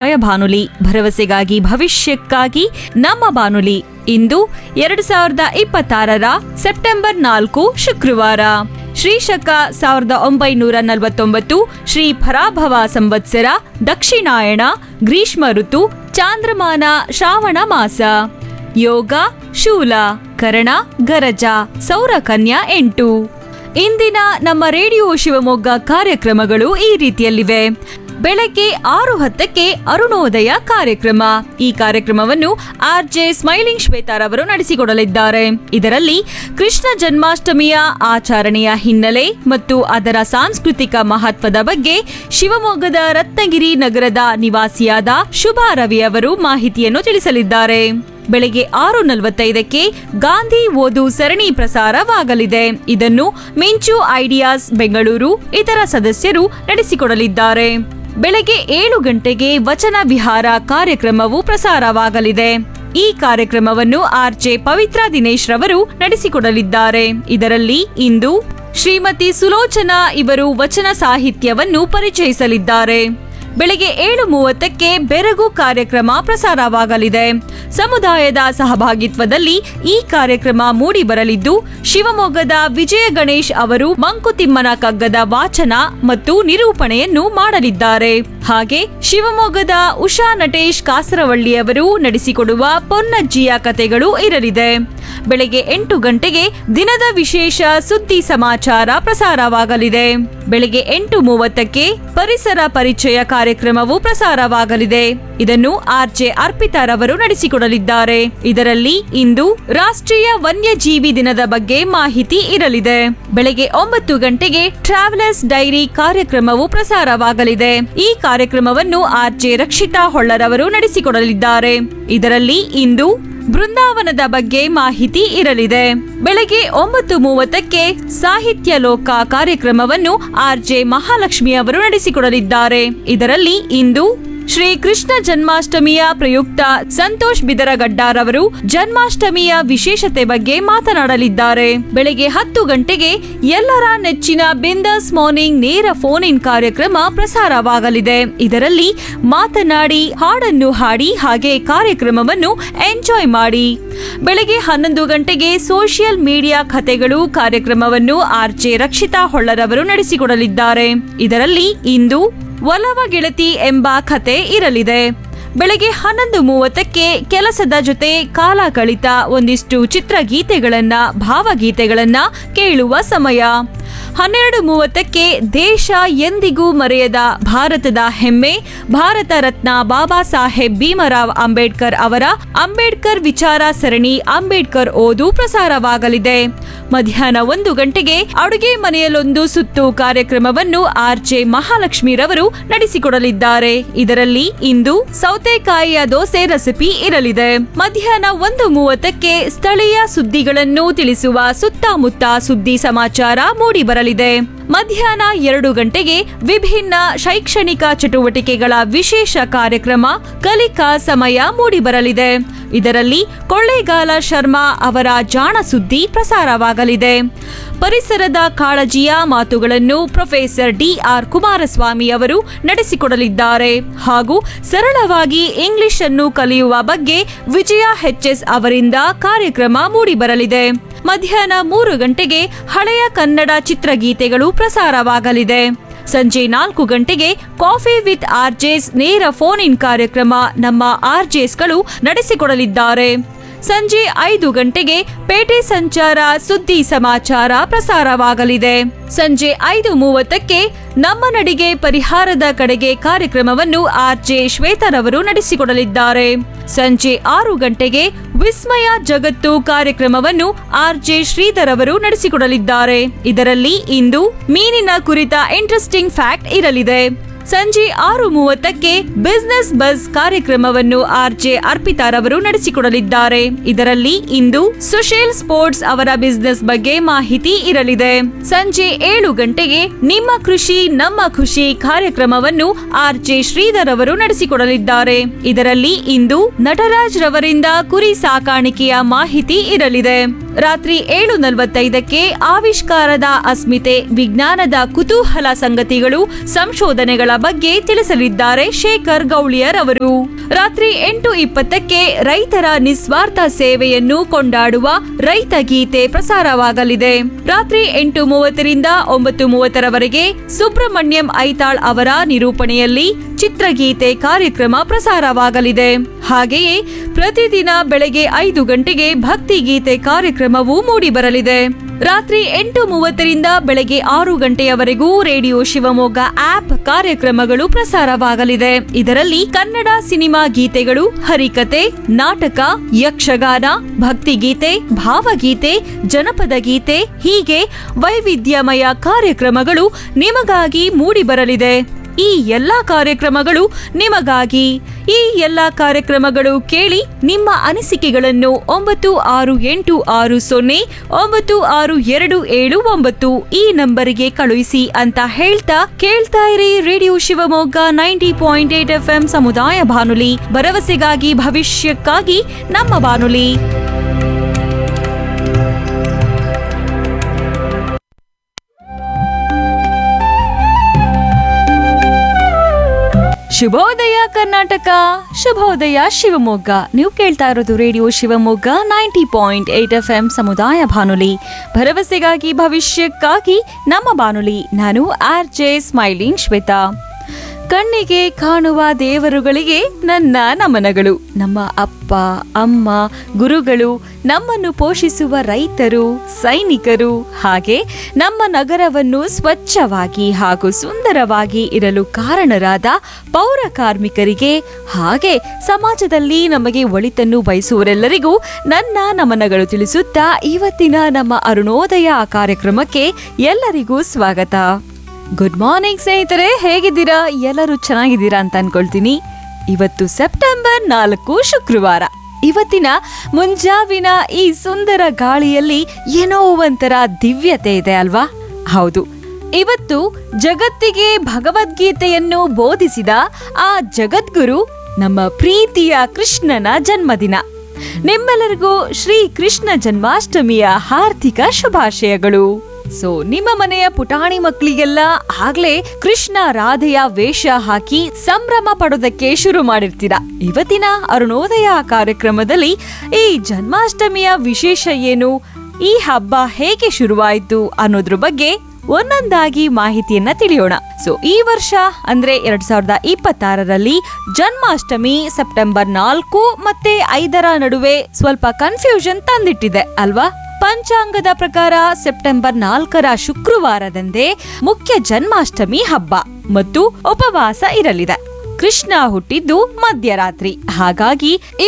ಸಮುದಾಯ ಬಾನುಲಿ ಭರವಸೆಗಾಗಿ ಭವಿಷ್ಯಕ್ಕಾಗಿ ನಮ್ಮ ಬಾನುಲಿ ಇಂದು ಎರಡು ಸಾವಿರದ ಇಪ್ಪತ್ತಾರರ ಸೆಪ್ಟೆಂಬರ್ ನಾಲ್ಕು ಶುಕ್ರವಾರ ಶ್ರೀಶಕ ಸಾವಿರದ ಒಂಬೈನೂರ ನಲವತ್ತೊಂಬತ್ತು ಶ್ರೀ ಫರಾಭವ ಸಂವತ್ಸರ ದಕ್ಷಿಣಾಯಣ ಗ್ರೀಷ್ಮ ಋತು ಚಾಂದ್ರಮಾನ ಶ್ರಾವಣ ಮಾಸ ಯೋಗ ಶೂಲ ಕರಣ ಗರಜ ಸೌರಕನ್ಯಾ ಎಂಟು ಇಂದಿನ ನಮ್ಮ ರೇಡಿಯೋ ಶಿವಮೊಗ್ಗ ಕಾರ್ಯಕ್ರಮಗಳು ಈ ರೀತಿಯಲ್ಲಿವೆ ಬೆಳಗ್ಗೆ ಆರು ಹತ್ತಕ್ಕೆ ಅರುಣೋದಯ ಕಾರ್ಯಕ್ರಮ ಈ ಕಾರ್ಯಕ್ರಮವನ್ನು ಆರ್ ಜೆ ಸ್ಮೈಲಿಂಗ್ ಶ್ವೇತಾರವರು ನಡೆಸಿಕೊಡಲಿದ್ದಾರೆ ಇದರಲ್ಲಿ ಕೃಷ್ಣ ಜನ್ಮಾಷ್ಟಮಿಯ ಆಚರಣೆಯ ಹಿನ್ನೆಲೆ ಮತ್ತು ಅದರ ಸಾಂಸ್ಕೃತಿಕ ಮಹತ್ವದ ಬಗ್ಗೆ ಶಿವಮೊಗ್ಗದ ರತ್ನಗಿರಿ ನಗರದ ನಿವಾಸಿಯಾದ ಶುಭಾ ರವಿ ಅವರು ಮಾಹಿತಿಯನ್ನು ತಿಳಿಸಲಿದ್ದಾರೆ ಬೆಳಗ್ಗೆ ಆರು ನಲವತ್ತೈದಕ್ಕೆ ಗಾಂಧಿ ಓದು ಸರಣಿ ಪ್ರಸಾರವಾಗಲಿದೆ ಇದನ್ನು ಮಿಂಚು ಐಡಿಯಾಸ್ ಬೆಂಗಳೂರು ಇತರ ಸದಸ್ಯರು ನಡೆಸಿಕೊಡಲಿದ್ದಾರೆ ಬೆಳಗ್ಗೆ ಏಳು ಗಂಟೆಗೆ ವಚನ ವಿಹಾರ ಕಾರ್ಯಕ್ರಮವು ಪ್ರಸಾರವಾಗಲಿದೆ ಈ ಕಾರ್ಯಕ್ರಮವನ್ನು ಆರ್ಜೆ ಪವಿತ್ರ ದಿನೇಶ್ ರವರು ನಡೆಸಿಕೊಡಲಿದ್ದಾರೆ ಇದರಲ್ಲಿ ಇಂದು ಶ್ರೀಮತಿ ಸುಲೋಚನಾ ಇವರು ವಚನ ಸಾಹಿತ್ಯವನ್ನು ಪರಿಚಯಿಸಲಿದ್ದಾರೆ ಬೆಳಗ್ಗೆ ಏಳು ಮೂವತ್ತಕ್ಕೆ ಬೆರಗು ಕಾರ್ಯಕ್ರಮ ಪ್ರಸಾರವಾಗಲಿದೆ ಸಮುದಾಯದ ಸಹಭಾಗಿತ್ವದಲ್ಲಿ ಈ ಕಾರ್ಯಕ್ರಮ ಮೂಡಿ ಬರಲಿದ್ದು ಶಿವಮೊಗ್ಗದ ವಿಜಯ ಗಣೇಶ್ ಅವರು ಮಂಕುತಿಮ್ಮನ ಕಗ್ಗದ ವಾಚನ ಮತ್ತು ನಿರೂಪಣೆಯನ್ನು ಮಾಡಲಿದ್ದಾರೆ ಹಾಗೆ ಶಿವಮೊಗ್ಗದ ಉಷಾ ನಟೇಶ್ ಕಾಸರವಳ್ಳಿಯವರು ನಡೆಸಿಕೊಡುವ ಪೊನ್ನಜ್ಜಿಯ ಕತೆಗಳು ಇರಲಿದೆ ಬೆಳಗ್ಗೆ ಎಂಟು ಗಂಟೆಗೆ ದಿನದ ವಿಶೇಷ ಸುದ್ದಿ ಸಮಾಚಾರ ಪ್ರಸಾರವಾಗಲಿದೆ ಬೆಳಗ್ಗೆ ಎಂಟು ಮೂವತ್ತಕ್ಕೆ ಪರಿಸರ ಪರಿಚಯ ಕಾರ್ಯಕ್ರಮವು ಪ್ರಸಾರವಾಗಲಿದೆ ಇದನ್ನು ಆರ್ಜೆ ಅರ್ಪಿತಾರವರು ನಡೆಸಿಕೊಡಲಿದ್ದಾರೆ ಇದರಲ್ಲಿ ಇಂದು ರಾಷ್ಟ್ರೀಯ ವನ್ಯಜೀವಿ ದಿನದ ಬಗ್ಗೆ ಮಾಹಿತಿ ಇರಲಿದೆ ಬೆಳಗ್ಗೆ ಒಂಬತ್ತು ಗಂಟೆಗೆ ಟ್ರಾವೆಲರ್ಸ್ ಡೈರಿ ಕಾರ್ಯಕ್ರಮವು ಪ್ರಸಾರವಾಗಲಿದೆ ಈ ಕಾರ್ಯಕ್ರಮವನ್ನು ಆರ್ಜೆ ರಕ್ಷಿತಾ ಹೊಳ್ಳರವರು ನಡೆಸಿಕೊಡಲಿದ್ದಾರೆ ಇದರಲ್ಲಿ ಇಂದು ಬೃಂದಾವನದ ಬಗ್ಗೆ ಮಾಹಿತಿ ಇರಲಿದೆ ಬೆಳಗ್ಗೆ ಒಂಬತ್ತು ಮೂವತ್ತಕ್ಕೆ ಸಾಹಿತ್ಯ ಲೋಕ ಕಾರ್ಯಕ್ರಮವನ್ನು ಆರ್ಜೆ ಮಹಾಲಕ್ಷ್ಮಿ ಅವರು ನಡೆಸಿಕೊಡಲಿದ್ದಾರೆ ಇದರಲ್ಲಿ ಇಂದು ಶ್ರೀ ಕೃಷ್ಣ ಜನ್ಮಾಷ್ಟಮಿಯ ಪ್ರಯುಕ್ತ ಸಂತೋಷ್ ಬಿದರಗಡ್ಡಾರವರು ಜನ್ಮಾಷ್ಟಮಿಯ ವಿಶೇಷತೆ ಬಗ್ಗೆ ಮಾತನಾಡಲಿದ್ದಾರೆ ಬೆಳಗ್ಗೆ ಹತ್ತು ಗಂಟೆಗೆ ಎಲ್ಲರ ನೆಚ್ಚಿನ ಬಿಂದಾಸ್ ಮಾರ್ನಿಂಗ್ ನೇರ ಫೋನ್ ಇನ್ ಕಾರ್ಯಕ್ರಮ ಪ್ರಸಾರವಾಗಲಿದೆ ಇದರಲ್ಲಿ ಮಾತನಾಡಿ ಹಾಡನ್ನು ಹಾಡಿ ಹಾಗೆ ಕಾರ್ಯಕ್ರಮವನ್ನು ಎಂಜಾಯ್ ಮಾಡಿ ಬೆಳಗ್ಗೆ ಹನ್ನೊಂದು ಗಂಟೆಗೆ ಸೋಷಿಯಲ್ ಮೀಡಿಯಾ ಕಥೆಗಳು ಕಾರ್ಯಕ್ರಮವನ್ನು ಆರ್ಜೆ ರಕ್ಷಿತಾ ಹೊಳ್ಳರವರು ನಡೆಸಿಕೊಡಲಿದ್ದಾರೆ ಇದರಲ್ಲಿ ಇಂದು ಒಲವ ಗೆಳತಿ ಎಂಬ ಕತೆ ಇರಲಿದೆ ಬೆಳಗ್ಗೆ ಹನ್ನೊಂದು ಮೂವತ್ತಕ್ಕೆ ಕೆಲಸದ ಜೊತೆ ಕಾಲ ಕಳಿತ ಒಂದಿಷ್ಟು ಚಿತ್ರಗೀತೆಗಳನ್ನ ಭಾವಗೀತೆಗಳನ್ನ ಕೇಳುವ ಸಮಯ ಹನ್ನೆರಡು ಮೂವತ್ತಕ್ಕೆ ದೇಶ ಎಂದಿಗೂ ಮರೆಯದ ಭಾರತದ ಹೆಮ್ಮೆ ಭಾರತ ರತ್ನ ಬಾಬಾ ಸಾಹೇಬ್ ಭೀಮರಾವ್ ಅಂಬೇಡ್ಕರ್ ಅವರ ಅಂಬೇಡ್ಕರ್ ವಿಚಾರ ಸರಣಿ ಅಂಬೇಡ್ಕರ್ ಓದು ಪ್ರಸಾರವಾಗಲಿದೆ ಮಧ್ಯಾಹ್ನ ಒಂದು ಗಂಟೆಗೆ ಅಡುಗೆ ಮನೆಯಲ್ಲೊಂದು ಸುತ್ತು ಕಾರ್ಯಕ್ರಮವನ್ನು ಆರ್ಜೆ ಮಹಾಲಕ್ಷ್ಮಿರವರು ನಡೆಸಿಕೊಡಲಿದ್ದಾರೆ ಇದರಲ್ಲಿ ಇಂದು ಸೌತೆಕಾಯಿಯ ದೋಸೆ ರೆಸಿಪಿ ಇರಲಿದೆ ಮಧ್ಯಾಹ್ನ ಒಂದು ಮೂವತ್ತಕ್ಕೆ ಸ್ಥಳೀಯ ಸುದ್ದಿಗಳನ್ನು ತಿಳಿಸುವ ಸುತ್ತಮುತ್ತ ಸುದ್ದಿ ಸಮಾಚಾರ ಮೂಡಿ ಬರಲಿದೆ ಮಧ್ಯಾಹ್ನ ಎರಡು ಗಂಟೆಗೆ ವಿಭಿನ್ನ ಶೈಕ್ಷಣಿಕ ಚಟುವಟಿಕೆಗಳ ವಿಶೇಷ ಕಾರ್ಯಕ್ರಮ ಕಲಿಕಾ ಸಮಯ ಮೂಡಿಬರಲಿದೆ ಇದರಲ್ಲಿ ಕೊಳ್ಳೇಗಾಲ ಶರ್ಮಾ ಅವರ ಜಾಣ ಸುದ್ದಿ ಪ್ರಸಾರವಾಗಲಿದೆ ಪರಿಸರದ ಕಾಳಜಿಯ ಮಾತುಗಳನ್ನು ಪ್ರೊಫೆಸರ್ ಡಿ ಆರ್ ಕುಮಾರಸ್ವಾಮಿ ಅವರು ನಡೆಸಿಕೊಡಲಿದ್ದಾರೆ ಹಾಗೂ ಸರಳವಾಗಿ ಇಂಗ್ಲಿಷ್ ಅನ್ನು ಕಲಿಯುವ ಬಗ್ಗೆ ವಿಜಯ ಎಚ್ಎಸ್ ಅವರಿಂದ ಕಾರ್ಯಕ್ರಮ ಮೂಡಿಬರಲಿದೆ ಮಧ್ಯಾಹ್ನ ಮೂರು ಗಂಟೆಗೆ ಹಳೆಯ ಕನ್ನಡ ಚಿತ್ರಗೀತೆಗಳು ಪ್ರಸಾರವಾಗಲಿದೆ ಸಂಜೆ ನಾಲ್ಕು ಗಂಟೆಗೆ ಕಾಫಿ ವಿತ್ ಆರ್ಜೆಸ್ ನೇರ ಫೋನ್ ಇನ್ ಕಾರ್ಯಕ್ರಮ ನಮ್ಮ ಆರ್ಜೆಸ್ಗಳು ನಡೆಸಿಕೊಡಲಿದ್ದಾರೆ ಸಂಜೆ ಐದು ಗಂಟೆಗೆ ಪೇಟೆ ಸಂಚಾರ ಸುದ್ದಿ ಸಮಾಚಾರ ಪ್ರಸಾರವಾಗಲಿದೆ ಸಂಜೆ ಐದು ಮೂವತ್ತಕ್ಕೆ ನಮ್ಮ ನಡಿಗೆ ಪರಿಹಾರದ ಕಡೆಗೆ ಕಾರ್ಯಕ್ರಮವನ್ನು ಆರ್ಜೆ ಶ್ವೇತರವರು ನಡೆಸಿಕೊಡಲಿದ್ದಾರೆ ಸಂಜೆ ಆರು ಗಂಟೆಗೆ ವಿಸ್ಮಯ ಜಗತ್ತು ಕಾರ್ಯಕ್ರಮವನ್ನು ಆರ್ಜೆ ಶ್ರೀಧರ್ ಅವರು ನಡೆಸಿಕೊಡಲಿದ್ದಾರೆ ಇದರಲ್ಲಿ ಇಂದು ಮೀನಿನ ಕುರಿತ ಇಂಟ್ರೆಸ್ಟಿಂಗ್ ಫ್ಯಾಕ್ಟ್ ಇರಲಿದೆ ಸಂಜೆ ಆರು ಮೂವತ್ತಕ್ಕೆ ಬಿಸ್ನೆಸ್ ಬಸ್ ಕಾರ್ಯಕ್ರಮವನ್ನು ಆರ್ಜೆ ಅರ್ಪಿತಾರವರು ನಡೆಸಿಕೊಡಲಿದ್ದಾರೆ ಇದರಲ್ಲಿ ಇಂದು ಸುಶೀಲ್ ಸ್ಪೋರ್ಟ್ಸ್ ಅವರ ಬಿಸ್ನೆಸ್ ಬಗ್ಗೆ ಮಾಹಿತಿ ಇರಲಿದೆ ಸಂಜೆ ಏಳು ಗಂಟೆಗೆ ನಿಮ್ಮ ಕೃಷಿ ನಮ್ಮ ಖುಷಿ ಕಾರ್ಯಕ್ರಮವನ್ನು ಆರ್ಜೆ ಶ್ರೀಧರ್ ಅವರು ನಡೆಸಿಕೊಡಲಿದ್ದಾರೆ ಇದರಲ್ಲಿ ಇಂದು ನಟರಾಜ್ ರವರಿಂದ ಕುರಿ ಸಾಕಾಣಿಕೆಯ ಮಾಹಿತಿ ಇರಲಿದೆ ರಾತ್ರಿ ಏಳು ನಲವತ್ತೈದಕ್ಕೆ ಆವಿಷ್ಕಾರದ ಅಸ್ಮಿತೆ ವಿಜ್ಞಾನದ ಕುತೂಹಲ ಸಂಗತಿಗಳು ಸಂಶೋಧನೆಗಳ ಬಗ್ಗೆ ತಿಳಿಸಲಿದ್ದಾರೆ ಶೇಖರ್ ಗೌಳಿಯರ್ ಅವರು ರಾತ್ರಿ ಎಂಟು ಇಪ್ಪತ್ತಕ್ಕೆ ರೈತರ ನಿಸ್ವಾರ್ಥ ಸೇವೆಯನ್ನು ಕೊಂಡಾಡುವ ರೈತ ಗೀತೆ ಪ್ರಸಾರವಾಗಲಿದೆ ರಾತ್ರಿ ಎಂಟು ಮೂವತ್ತರಿಂದ ಒಂಬತ್ತು ಮೂವತ್ತರವರೆಗೆ ಸುಬ್ರಹ್ಮಣ್ಯಂ ಐತಾಳ್ ಅವರ ನಿರೂಪಣೆಯಲ್ಲಿ ಚಿತ್ರಗೀತೆ ಕಾರ್ಯಕ್ರಮ ಪ್ರಸಾರವಾಗಲಿದೆ ಹಾಗೆಯೇ ಪ್ರತಿದಿನ ಬೆಳಗ್ಗೆ ಐದು ಗಂಟೆಗೆ ಭಕ್ತಿ ಗೀತೆ ಕಾರ್ಯಕ್ರಮವೂ ಮೂಡಿಬರಲಿದೆ ರಾತ್ರಿ ಎಂಟು ಮೂವತ್ತರಿಂದ ಬೆಳಗ್ಗೆ ಆರು ಗಂಟೆಯವರೆಗೂ ರೇಡಿಯೋ ಶಿವಮೊಗ್ಗ ಆಪ್ ಕಾರ್ಯಕ್ರಮಗಳು ಪ್ರಸಾರವಾಗಲಿದೆ ಇದರಲ್ಲಿ ಕನ್ನಡ ಸಿನಿಮಾ ಗೀತೆಗಳು ಹರಿಕತೆ ನಾಟಕ ಯಕ್ಷಗಾನ ಭಕ್ತಿಗೀತೆ ಭಾವಗೀತೆ ಜನಪದ ಗೀತೆ ಹೀಗೆ ವೈವಿಧ್ಯಮಯ ಕಾರ್ಯಕ್ರಮಗಳು ನಿಮಗಾಗಿ ಮೂಡಿಬರಲಿದೆ ಈ ಎಲ್ಲಾ ಕಾರ್ಯಕ್ರಮಗಳು ನಿಮಗಾಗಿ ಈ ಎಲ್ಲಾ ಕಾರ್ಯಕ್ರಮಗಳು ಕೇಳಿ ನಿಮ್ಮ ಅನಿಸಿಕೆಗಳನ್ನು ಒಂಬತ್ತು ಆರು ಎಂಟು ಆರು ಸೊನ್ನೆ ಒಂಬತ್ತು ಆರು ಎರಡು ಏಳು ಒಂಬತ್ತು ಈ ನಂಬರಿಗೆ ಕಳುಹಿಸಿ ಅಂತ ಹೇಳ್ತಾ ಕೇಳ್ತಾ ಇರಿ radio Shivamogga ninety point eight F M ಸಮುದಾಯ ಬಾನುಲಿ ಭರವಸೆಗಾಗಿ ಭವಿಷ್ಯಕ್ಕಾಗಿ ನಮ್ಮ ಬಾನುಲಿ ಶುಭೋದಯ ಕರ್ನಾಟಕ ಶುಭೋದಯ ಶಿವಮೊಗ್ಗ ನೀವು ಕೇಳ್ತಾ ಇರೋದು radio Shivamogga ninety point eight F M ಸಮುದಾಯ ಬಾನುಲಿ ಭರವಸೆಗಾಗಿ ಭವಿಷ್ಯಕ್ಕಾಗಿ ನಮ್ಮ ಬಾನುಲಿ ನಾನು ಆರ್ ಜೆ ಸ್ಮೈಲಿಂಗ್ ಶ್ವೇತಾ ಕಣ್ಣಿಗೆ ಕಾಣುವ ದೇವರುಗಳಿಗೆ ನನ್ನ ನಮನಗಳು ನಮ್ಮ ಅಪ್ಪ ಅಮ್ಮ ಗುರುಗಳು ನಮ್ಮನ್ನು ಪೋಷಿಸುವ ರೈತರು ಸೈನಿಕರು ಹಾಗೆ ನಮ್ಮ ನಗರವನ್ನು ಸ್ವಚ್ಛವಾಗಿ ಹಾಗೂ ಸುಂದರವಾಗಿ ಇರಲು ಕಾರಣರಾದ ಪೌರ ಕಾರ್ಮಿಕರಿಗೆ ಹಾಗೆ ಸಮಾಜದಲ್ಲಿ ನಮಗೆ ಒಳಿತನ್ನು ಬಯಸುವರೆಲ್ಲರಿಗೂ ನನ್ನ ನಮನಗಳು ತಿಳಿಸುತ್ತಾ ಇವತ್ತಿನ ನಮ್ಮ ಅರುಣೋದಯ ಕಾರ್ಯಕ್ರಮಕ್ಕೆ ಎಲ್ಲರಿಗೂ ಸ್ವಾಗತ ಗುಡ್ ಮಾರ್ನಿಂಗ್ ಸ್ನೇಹಿತರೆ ಹೇಗಿದ್ದೀರಾ ಎಲ್ಲರೂ ಚೆನ್ನಾಗಿದ್ದೀರಾ ಅಂತ ಅನ್ಕೊಳ್ತೀನಿ ಇವತ್ತು ಸೆಪ್ಟೆಂಬರ್ ನಾಲ್ಕು ಶುಕ್ರವಾರ ಇವತ್ತಿನ ಮುಂಜಾವಿನ ಈ ಸುಂದರ ಗಾಳಿಯಲ್ಲಿ ಏನೋ ಒಂಥರ ದಿವ್ಯತೆ ಇದೆ ಅಲ್ವಾ ಹೌದು ಇವತ್ತು ಜಗತ್ತಿಗೆ ಭಗವದ್ಗೀತೆಯನ್ನು ಬೋಧಿಸಿದ ಆ ಜಗದ್ಗುರು ನಮ್ಮ ಪ್ರೀತಿಯ ಕೃಷ್ಣನ ಜನ್ಮದಿನ ನಿಮ್ಮೆಲ್ಲರಿಗೂ ಶ್ರೀ ಕೃಷ್ಣ ಜನ್ಮಾಷ್ಟಮಿಯ ಹಾರ್ದಿಕ ಶುಭಾಶಯಗಳು ಸೊ ನಿಮ್ಮ ಮನೆಯ ಪುಟಾಣಿ ಮಕ್ಕಳಿಗೆಲ್ಲ ಆಗ್ಲೇ ಕೃಷ್ಣ ರಾಧೆಯ ವೇಷ ಹಾಕಿ ಸಂಭ್ರಮ ಪಡೋದಕ್ಕೆ ಶುರು ಮಾಡಿರ್ತೀರ ಇವತ್ತಿನ ಅರುಣೋದಯ ಕಾರ್ಯಕ್ರಮದಲ್ಲಿ ಈ ಜನ್ಮಾಷ್ಟಮಿಯ ವಿಶೇಷ ಏನು ಈ ಹಬ್ಬ ಹೇಗೆ ಶುರುವಾಯಿತು ಅನ್ನೋದ್ರ ಬಗ್ಗೆ ಒಂದೊಂದಾಗಿ ಮಾಹಿತಿಯನ್ನ ತಿಳಿಯೋಣ ಸೊ ಈ ವರ್ಷ ಅಂದ್ರೆ ಎರಡ್ ಸಾವಿರದ ಇಪ್ಪತ್ತಾರರಲ್ಲಿ ಜನ್ಮಾಷ್ಟಮಿ ಸೆಪ್ಟೆಂಬರ್ ನಾಲ್ಕು ಮತ್ತೆ ಐದರ ನಡುವೆ ಸ್ವಲ್ಪ ಕನ್ಫ್ಯೂಷನ್ ತಂದಿಟ್ಟಿದೆ ಅಲ್ವಾ ಪಂಚಾಂಗದ ಪ್ರಕಾರ ಸೆಪ್ಟೆಂಬರ್ ನಾಲ್ಕರ ಶುಕ್ರವಾರದಂದೇ ಮುಖ್ಯ ಜನ್ಮಾಷ್ಟಮಿ ಹಬ್ಬ ಮತ್ತು ಉಪವಾಸ ಇರಲಿದೆ ಕೃಷ್ಣ ಹುಟ್ಟಿದ್ದು ಮಧ್ಯರಾತ್ರಿ ಹಾಗಾಗಿ